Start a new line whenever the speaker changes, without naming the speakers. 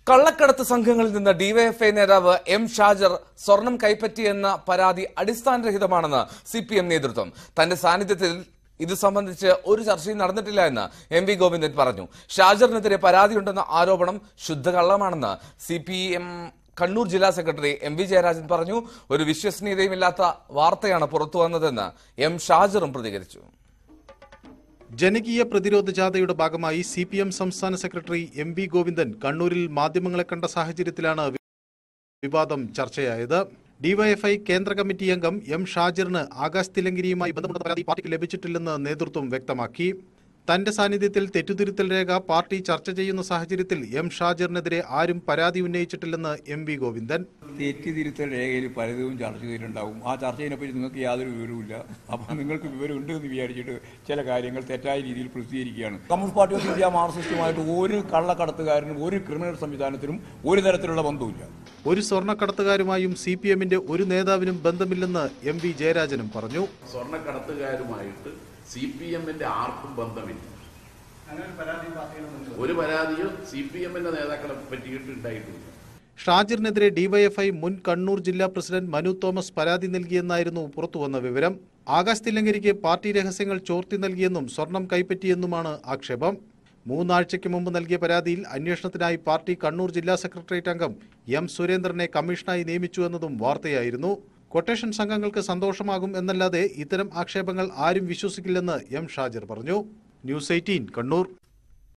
കള്ളക്കടത്ത് സംഘങ്ങളിൽ നിന്ന് ഡിവൈഎഫ്ഐ നേതാവ് എം ഷാജർ സ്വർണം കൈപ്പറ്റിയെന്ന പരാതി അടിസ്ഥാനരഹിതമാണെന്ന് സി പി എം നേതൃത്വം തന്റെ സാന്നിധ്യത്തിൽ ഇത് സംബന്ധിച്ച് ഒരു ചർച്ചയും നടന്നിട്ടില്ല എന്ന് എം വി ഗോവിന്ദൻ പറഞ്ഞു ഷാജറിനെതിരെ പരാതിയുണ്ടെന്ന ആരോപണം ശുദ്ധകള്ളമാണെന്ന് സി പി എം കണ്ണൂർ ജില്ലാ സെക്രട്ടറി എം വി ജയരാജൻ പറഞ്ഞു ഒരു വിശ്വസനീയതയുമില്ലാത്ത വാർത്തയാണ് പുറത്തു വന്നതെന്ന് എം ഷാജറും പ്രതികരിച്ചു
ജനകീയ പ്രതിരോധ ജാഥയുടെ ഭാഗമായി സി പി എം സംസ്ഥാന സെക്രട്ടറി എം വി ഗോവിന്ദൻ കണ്ണൂരിൽ മാധ്യമങ്ങളെ കണ്ട സാഹചര്യത്തിലാണ് വി- വിവാദം ചർച്ചയായത് ഡിവൈഎഫ്ഐ കേന്ദ്ര കമ്മിറ്റി അംഗം എം ഷാജിറിന് ആകാശ് തിലങ്കരിയുമായി ബന്ധപ്പെട്ട പരാതി പാർട്ടിക്ക് ലഭിച്ചിട്ടില്ലെന്ന് നേതൃത്വം വ്യക്തമാക്കി തന്റെ സാന്നിധ്യത്തിൽ തെറ്റുതിരുത്തൽ രേഖ പാർട്ടി ചർച്ച ചെയ്യുന്ന സാഹചര്യത്തിൽ എം ഷാജിറിനെതിരെ ആരും പരാതി ഉന്നയിച്ചിട്ടില്ലെന്ന് എം വി ഗോവിന്ദൻ
തെറ്റിതിരുത്തൽ രേഖയിൽ പലതും ചർച്ച ചെയ്തിട്ടുണ്ടാവും ആ ചർച്ചയിനെപ്പറ്റി നിങ്ങൾക്ക് യാതൊരു വിവരവുമില്ല അപ്പോൾ നിങ്ങൾക്ക് വിവരമുണ്ട് എന്ന് വിചാരിച്ചിട്ട് ചില കാര്യങ്ങൾ തെറ്റായ രീതിയിൽ പ്രസിദ്ധീകരിക്കുകയാണ് കമ്മ്യൂണിസ്റ്റ് പാർട്ടി ഓഫ് ഇന്ത്യ മാർക്സിസ്റ്റുമായിട്ട് ഒരു കള്ളക്കടത്തുകാരനും ഒരു ക്രിമിനൽ സംവിധാനത്തിനും ഒരു തരത്തിലുള്ള ബന്ധവുമില്ല
ഒരു സ്വർണ്ണക്കടത്തുകാരുമായും സി പി എമ്മിന്റെ ഒരു നേതാവിനും ബന്ധമില്ലെന്ന് എം വി ജയരാജനും പറഞ്ഞു
സ്വർണ്ണക്കടത്തുകാരുമായിട്ട് സി പി എമ്മിന്റെ ആർക്കും ബന്ധമില്ല ഒരു പരാതിയും സി പി എമ്മിന്റെ നേതാക്കളെ പറ്റിയിട്ട് ഉണ്ടായിട്ടില്ല
ഷാജിറിനെതിരെ ഡിവൈഎഫ്ഐ മുൻ കണ്ണൂർ ജില്ലാ പ്രസിഡന്റ് മനു തോമസ് പരാതി നൽകിയെന്നായിരുന്നു പുറത്തുവന്ന വിവരം ആകാശ് തില്ലങ്കരിക്ക് പാർട്ടി രഹസ്യങ്ങൾ ചോർത്തി നൽകിയെന്നും സ്വർണം കൈപ്പറ്റിയെന്നുമാണ് ആക്ഷേപം മൂന്നാഴ്ചയ്ക്ക് മുമ്പ് നൽകിയ പരാതിയിൽ അന്വേഷണത്തിനായി പാർട്ടി കണ്ണൂർ ജില്ലാ സെക്രട്ടേറിയറ്റ് അംഗം എം സുരേന്ദ്രനെ കമ്മീഷനായി നിയമിച്ചു എന്നതും വാർത്തയായിരുന്നു കൊട്ടേഷൻ സംഘങ്ങൾക്ക് സന്തോഷമാകും എന്നല്ലാതെ ഇത്തരം ആക്ഷേപങ്ങൾ ആരും വിശ്വസിക്കില്ലെന്ന് എം ഷാജിർ പറഞ്ഞു ന്യൂസ് എയ്റ്റീൻ കണ്ണൂർ